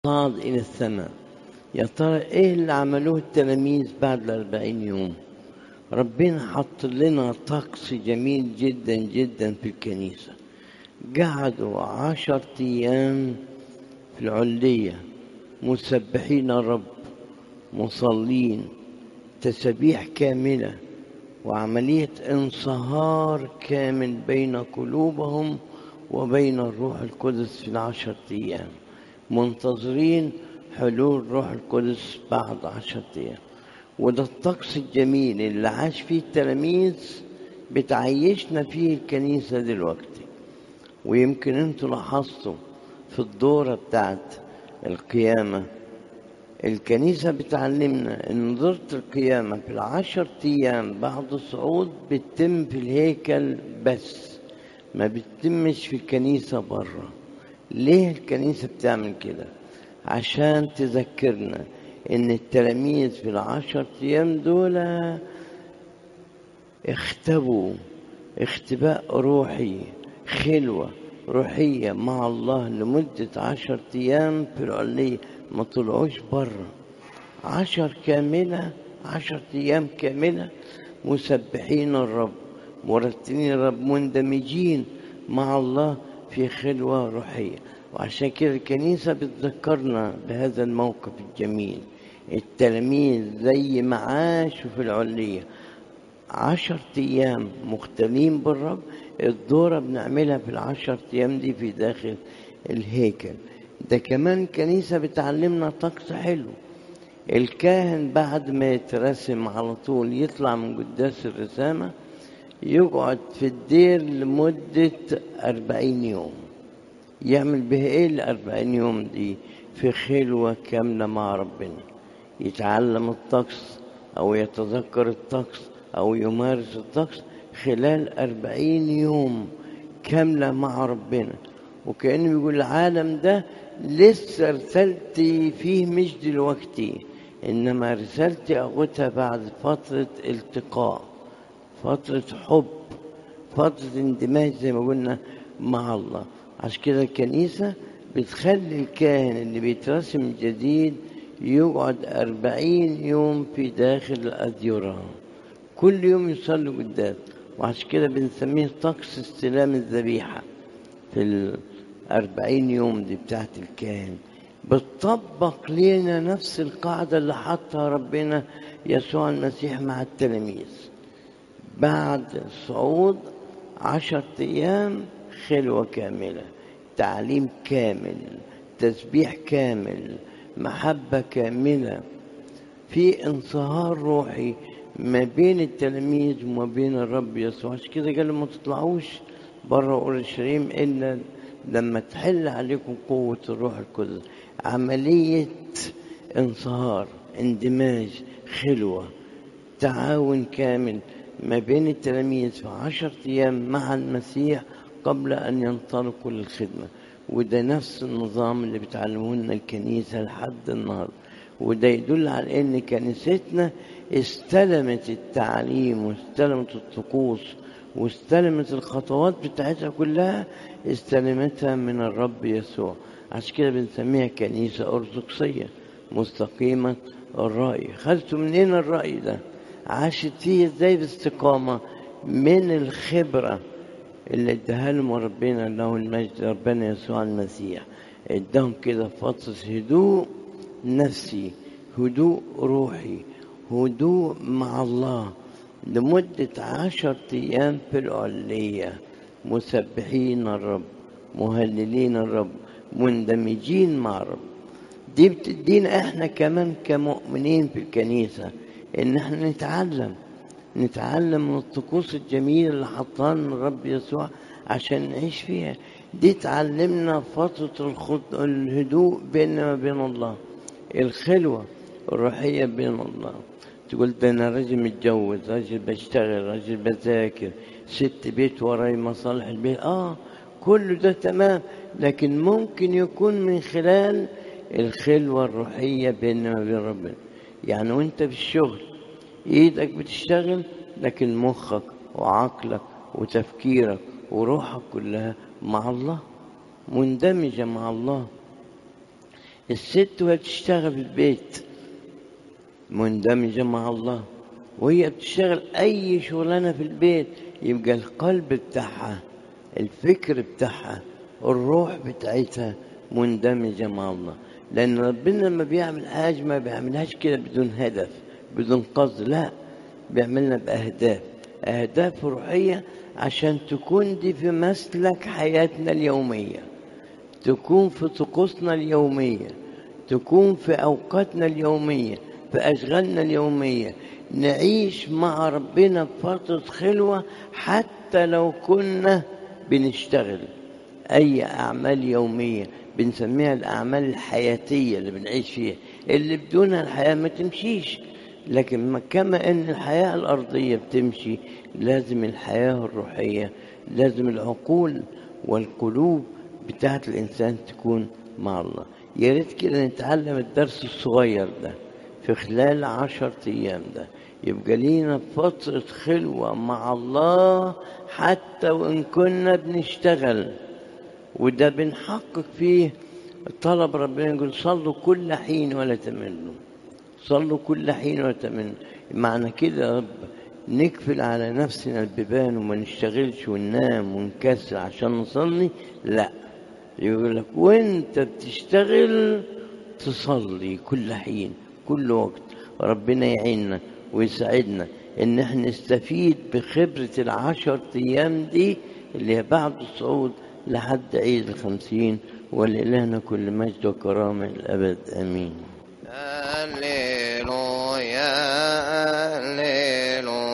صعد إلى السماء يا ترى إيه اللي عملوه التلاميذ بعد الأربعين يوم ربنا حط لنا طقس جميل جدا جدا في الكنيسة قعدوا عشر أيام في العلية مسبحين الرب مصلين تسبيح كاملة وعملية انصهار كامل بين قلوبهم وبين الروح القدس في العشر أيام منتظرين حلول روح القدس بعد عشرة أيام وده الطقس الجميل اللي عاش فيه التلاميذ بتعيشنا فيه الكنيسة دلوقتي ويمكن انتوا لاحظتوا في الدورة بتاعت القيامة الكنيسة بتعلمنا ان دورة القيامة في العشر أيام بعد الصعود بتتم في الهيكل بس ما بتتمش في الكنيسة بره ليه الكنيسة بتعمل كده عشان تذكرنا ان التلاميذ في العشر ايام دول اختبوا اختباء روحي خلوة روحية مع الله لمدة عشر ايام في العلية ما طلعوش بره عشر كاملة عشر ايام كاملة مسبحين الرب مرتلين الرب مندمجين مع الله في خلوة روحية وعشان كده الكنيسة بتذكرنا بهذا الموقف الجميل التلاميذ زي ما عاشوا في العلية عشر أيام مختلين بالرب الدورة بنعملها في العشر أيام دي في داخل الهيكل ده كمان الكنيسة بتعلمنا طقس حلو الكاهن بعد ما يترسم على طول يطلع من قداس الرسامة يقعد في الدير لمدة أربعين يوم يعمل بها ايه الأربعين يوم دي في خلوة كاملة مع ربنا يتعلم الطقس أو يتذكر الطقس أو يمارس الطقس خلال أربعين يوم كاملة مع ربنا وكأنه بيقول العالم ده لسه رسالتي فيه مش دلوقتي إنما رسالتي أخدها بعد فترة التقاء فترة حب فترة اندماج زي ما قلنا مع الله عشان كده الكنيسة بتخلي الكاهن اللي بيترسم جديد يقعد أربعين يوم في داخل الأديرة كل يوم يصلي قدام وعشان كده بنسميه طقس استلام الذبيحة في الأربعين يوم دي بتاعت الكاهن بتطبق لنا نفس القاعدة اللي حطها ربنا يسوع المسيح مع التلاميذ بعد الصعود عشرة أيام خلوة كاملة تعليم كامل تسبيح كامل محبة كاملة في انصهار روحي ما بين التلاميذ وما بين الرب يسوع عشان كده قال ما تطلعوش بره اورشليم الا لما تحل عليكم قوة الروح القدس عملية انصهار اندماج خلوة تعاون كامل ما بين التلاميذ في عشرة أيام مع المسيح قبل أن ينطلقوا للخدمة وده نفس النظام اللي بتعلمه لنا الكنيسة لحد النهاردة وده يدل على أن كنيستنا استلمت التعليم واستلمت الطقوس واستلمت الخطوات بتاعتها كلها استلمتها من الرب يسوع عشان كده بنسميها كنيسة أرثوذكسية مستقيمة الرأي خدتوا منين الرأي ده عاشت فيه ازاي باستقامة من الخبرة اللي اداها لهم ربنا له المجد ربنا يسوع المسيح اداهم كده فترة هدوء نفسي هدوء روحي هدوء مع الله لمدة عشر أيام في العلية مسبحين الرب مهللين الرب مندمجين مع الرب دي بتدينا احنا كمان كمؤمنين في الكنيسة ان احنا نتعلم نتعلم من الطقوس الجميلة اللي حطها لنا الرب يسوع عشان نعيش فيها دي تعلمنا فترة الخط... الهدوء بيننا وبين الله الخلوة الروحية بين الله تقول ده أنا راجل متجوز راجل بشتغل راجل بذاكر ست بيت وراي مصالح البيت آه كل ده تمام لكن ممكن يكون من خلال الخلوة الروحية بيننا وبين ربنا يعني وانت في الشغل ايدك بتشتغل لكن مخك وعقلك وتفكيرك وروحك كلها مع الله مندمجة مع الله الست وهي بتشتغل في البيت مندمجة مع الله وهي بتشتغل أي شغلانة في البيت يبقى القلب بتاعها الفكر بتاعها الروح بتاعتها مندمجة مع الله لأن ربنا لما بيعمل حاجة ما بيعملهاش كده بدون هدف بدون قصد لا بيعملنا بأهداف أهداف روحية عشان تكون دي في مسلك حياتنا اليومية تكون في طقوسنا اليومية تكون في أوقاتنا اليومية في أشغالنا اليومية نعيش مع ربنا بفترة خلوة حتى لو كنا بنشتغل أي أعمال يومية بنسميها الأعمال الحياتية اللي بنعيش فيها اللي بدونها الحياة ما تمشيش لكن كما أن الحياة الأرضية بتمشي لازم الحياة الروحية لازم العقول والقلوب بتاعت الإنسان تكون مع الله يا ريت كده نتعلم الدرس الصغير ده في خلال عشر أيام ده يبقى لينا فترة خلوة مع الله حتى وإن كنا بنشتغل وده بنحقق فيه طلب ربنا يقول صلوا كل حين ولا تملوا صلوا كل حين ولا تملوا معنى كده يا رب نقفل على نفسنا البيبان وما نشتغلش وننام ونكسل عشان نصلي لا يقول لك وانت بتشتغل تصلي كل حين كل وقت ربنا يعيننا ويساعدنا ان احنا نستفيد بخبرة العشر ايام دي اللي هي بعد الصعود لحد عيد الخمسين ولإلهنا كل مجد وكرامة الأبد آمين هللويا هللويا